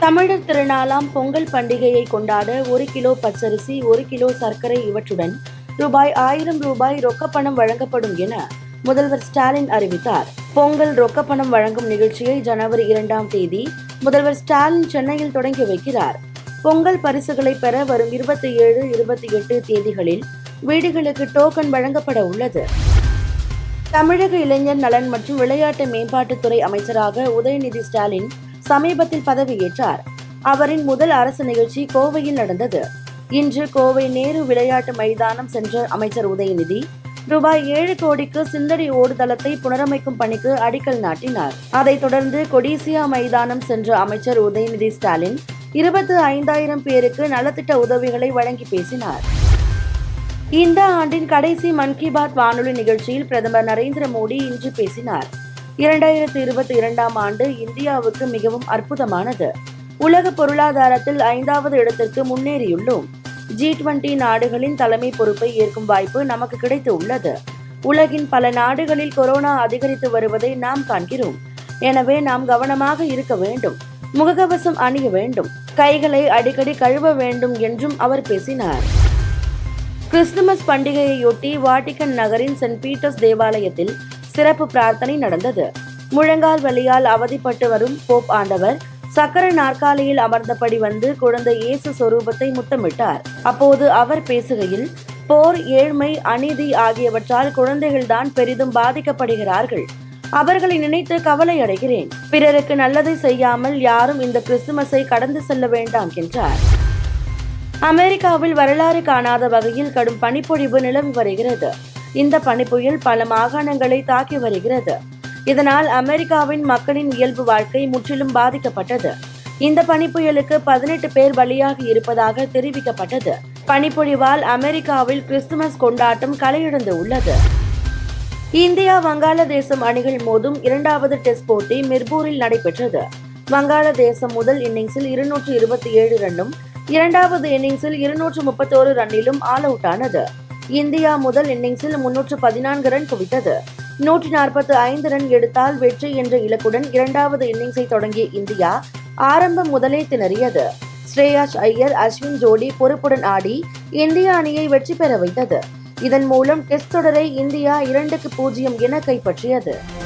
தமிழர் திருநாளாம் பொங்கல் பண்டிகையை கொண்டாட ஒரு கிலோ பச்சரிசி ஒரு கிலோ சர்க்கரை இவற்றுடன் ரூபாய் ஆயிரம் ரூபாய் ரொக்கப்பணம் வழங்கப்படும் என முதல்வர் ஸ்டாலின் அறிவித்தார் பொங்கல் ரொக்கப்பணம் வழங்கும் நிகழ்ச்சியை ஜனவரி இரண்டாம் தேதி முதல்வர் ஸ்டாலின் சென்னையில் தொடங்கி வைக்கிறார் பொங்கல் பரிசுகளை பெற வரும் இருபத்தி ஏழு இருபத்தி எட்டு தேதிகளில் வீடுகளுக்கு டோக்கன் வழங்கப்பட உள்ளது தமிழக இளைஞர் நலன் மற்றும் விளையாட்டு மேம்பாட்டுத்துறை அமைச்சராக உதயநிதி ஸ்டாலின் சமீபத்தில் பதவியேற்றார் அவரின் முதல் அரசு நிகழ்ச்சி கோவையில் நடந்தது இன்று கோவை நேரு விளையாட்டு மைதானம் சென்ற அமைச்சர் உதயநிதி ரூபாய் ஏழு கோடிக்கு சிந்தடி ஓடுதளத்தை புனரமைக்கும் பணிக்கு அடிக்கல் நாட்டினார் அதைத் தொடர்ந்து கொடிசியா மைதானம் சென்ற அமைச்சர் உதயநிதி ஸ்டாலின் இருபத்து ஐந்தாயிரம் பேருக்கு நலத்திட்ட உதவிகளை வழங்கி பேசினார் இந்த ஆண்டின் கடைசி மன் கி பாத் வானொலி நிகழ்ச்சியில் பிரதமர் நரேந்திர மோடி இன்று பேசினார் இரண்டாயிரத்து இருபத்தி இரண்டாம் ஆண்டு இந்தியாவுக்கு மிகவும் அற்புதமானது உலக பொருளாதாரத்தில் ஐந்தாவது இடத்திற்கு முன்னேறியுள்ளோம் ஜி டுவெண்டி நாடுகளின் தலைமை பொறுப்பை ஏற்கும் வாய்ப்பு நமக்கு கிடைத்து உள்ளது உலகின் பல நாடுகளில் கொரோனா அதிகரித்து வருவதை நாம் காண்கிறோம் எனவே நாம் கவனமாக இருக்க வேண்டும் முகக்கவசம் அணிய வேண்டும் கைகளை அடிக்கடி கழுவ வேண்டும் என்றும் அவர் பேசினார் கிறிஸ்துமஸ் பண்டிகையையொட்டி வாட்டிகன் நகரின் சென்ட் பீட்டர்ஸ் தேவாலயத்தில் சிறப்பு பிரார்த்தனை நடந்தது முழங்கால் வலியால் அவதிப்பட்டு வரும் போப் ஆண்டவர் சக்கர நாற்காலியில் அமர்ந்தபடி வந்து குழந்தை இயேசு சொரூபத்தை முத்தமிட்டார் அப்போது அவர் பேசுகையில் போர் ஏழ்மை அநீதி ஆகியவற்றால் குழந்தைகள்தான் பெரிதும் பாதிக்கப்படுகிறார்கள் அவர்களை நினைத்து கவலை அடைகிறேன் பிறருக்கு நல்லதை செய்யாமல் யாரும் இந்த கிறிஸ்துமஸை கடந்து செல்ல வேண்டாம் என்றார் அமெரிக்காவில் வரலாறு காணாத வகையில் கடும் பனிப்பொழிவு நிலவி வருகிறது இந்த பனிப்புயல் பல மாகாணங்களை தாக்கி வருகிறது இதனால் அமெரிக்காவின் மக்களின் இயல்பு வாழ்க்கை முற்றிலும் பாதிக்கப்பட்டது இந்த பனிப்புயலுக்கு பதினெட்டு பேர் பலியாகி இருப்பதாக தெரிவிக்கப்பட்டது பனிப்பொழிவால் அமெரிக்காவில் கிறிஸ்துமஸ் கொண்டாட்டம் கலையிழந்து உள்ளது இந்தியா வங்காளதேசம் அணிகள் மோதும் இரண்டாவது டெஸ்ட் போட்டி மிர்பூரில் நடைபெற்றது வங்காளதேசம் முதல் இன்னிங்ஸில் இருநூற்று இருபத்தி ஏழு ரன்னும் இரண்டாவது இன்னிங்ஸில் இருநூற்று முப்பத்தோரு ரன்னிலும் ஆல் அவுட் ஆனது இந்தியா முதல் இன்னிங்ஸில் முன்னூற்று பதினான்கு ரன் குவித்தது நூற்றி நாற்பத்து ஐந்து ரன் எடுத்தால் வெற்றி என்ற இலக்குடன் இரண்டாவது இன்னிங்ஸை தொடங்கிய இந்தியா ஆரம்பம் முதலே திணறியது ஸ்ரேயாஷ் ஐயர் அஸ்வின் ஜோடி பொறுப்புடன் ஆடி இந்திய அணியை வெற்றி பெற வைத்தது இதன் மூலம் டெஸ்ட் தொடரை இந்தியா இரண்டுக்கு பூஜ்ஜியம் என கைப்பற்றியது